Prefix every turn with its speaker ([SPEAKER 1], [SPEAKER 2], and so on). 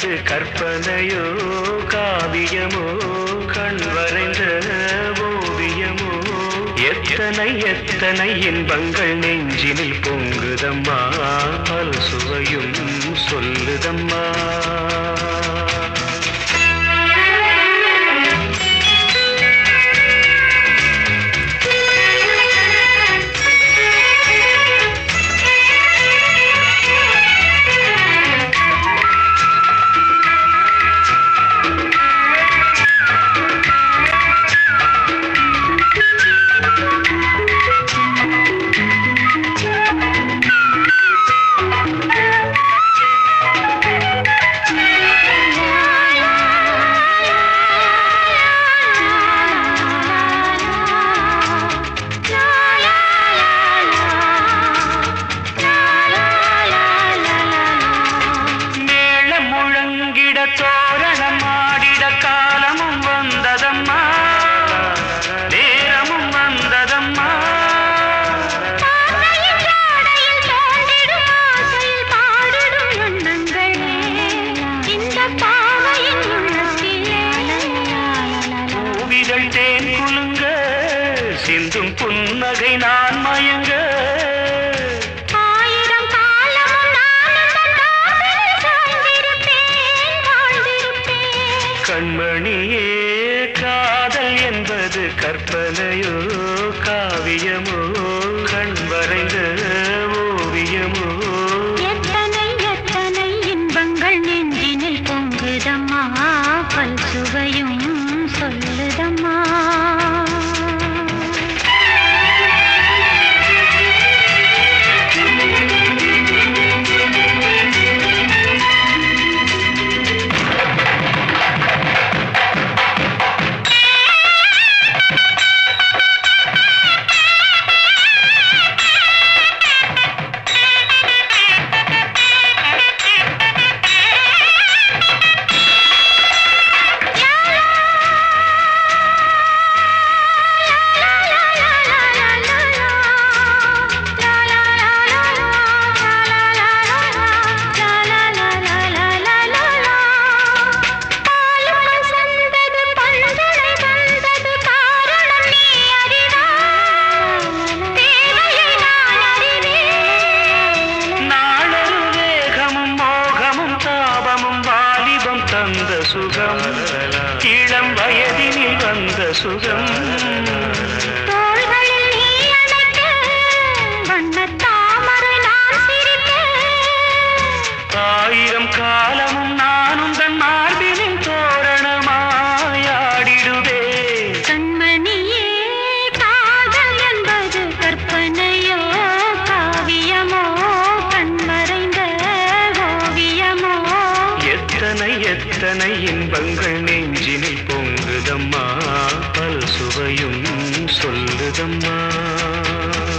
[SPEAKER 1] என்பது கற்பனையோ காவியமோ கண் வரைந்த ஓவியமோ எத்தனை எத்தனை இன்பங்கள் நெஞ்சினில் பொங்குதம்மா பல் சுவையும் சொல்லுதம்மா மேளம் முழங்கிட தோரணம் ஆடிட காலமும் வந்ததம்மா நேரமும் வந்ததம்மா
[SPEAKER 2] பார்வையின் ஜாடையில் தோன்றிடும் ஆசையில் பாடிடும் எண்ணங்களே இந்த பாவையின் உள்ளத்திலே
[SPEAKER 1] பூவிதழ் தேன் குலுங்க சிந்தும் புன்னகை நான் மயங்க
[SPEAKER 2] ஆயிரம் காலமும் நானும் தன் காதலில் சாய்ந்திருப்பேன் வாழ்ந்திருப்பேன்
[SPEAKER 1] கண்மணியே காதல் என்பது கற்பனையோ காவியமோ கண் வரைந்த ஓவியமோ
[SPEAKER 2] எத்தனை எத்தனை இன்பங்கள் நெஞ்சினில் பொங்குதம்மா பல் சுவையும் சொல்லுதம்மா
[SPEAKER 1] நாளொரு வேகமும் மோகமும் தாபமும் வாலிபம் தந்த சுகம் இளம் வயதினில் வந்த சுகம் ஆயிரம் காலமும் நானும் தன் மார்பினின் தோரணமாயாடிடுவே
[SPEAKER 2] கண்மணியே காதல் என்பது கற்பனையோ காவியமோ கண்மறைந்த ஓவியமோ
[SPEAKER 1] எத்தனை எத்தனை இன்பங்கள் நெஞ்சினில் பொங்குதம்மா பல் சுவையும் சொல்லுதம்மா